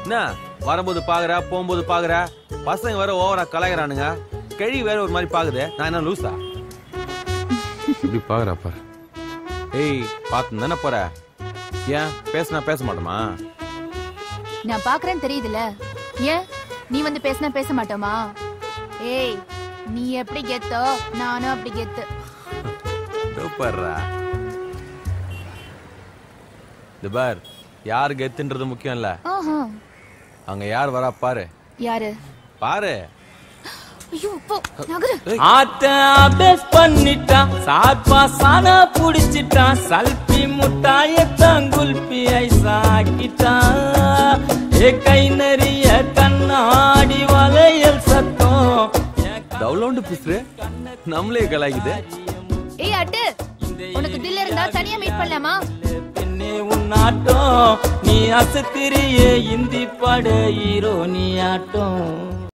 என்ன வரும்போது பாக்குற போகும்போது பாக்குற பசங்க வேற ஓவரா கலாய்கிறானுங்க கழி வேற ஒரு மாதிரி பாக்குது நான் என்ன லூசா இப்படி பாக்குறா பாரு ஏய் பார்த்து தானே போற ஏன் பேசினா பேச மாட்டோமா நான் பாக்குறேன்னு தெரியுதுல ஏன் நீ வந்து பேசினா பேச மாட்டோமா ஏய் நீ எப்படி கெத்தோ நானும் அப்படி கெத்து சூப்பர்ரா இது பார் யாரு கெத்துன்றது முக்கியம் இல்ல ஆஹா அங்க யார் வரா பாரு யாரு பாரு ஐயோ போ நகரு ஆத்த அபேஸ் பண்ணிட்டான் சாப்பா சானா புடிச்சிட்டான் சல்பி முட்டாயத்தான் குல்பி ஐசாக்கிட்டான் ஏ கை நெறிய கண்ணாடி வளையல் சத்தம் என் டவுலோண்டு பிசுறு நம்மளே கலாய்க்குது ஏய் அட்டு உனக்கு தில் இருந்தா தனியா மீட் பண்ணலாமா பெண்ணே உன்னாட்டம் நீ அசத்திரியே இந்தி பட ஹீரோ நீ ஆட்டம்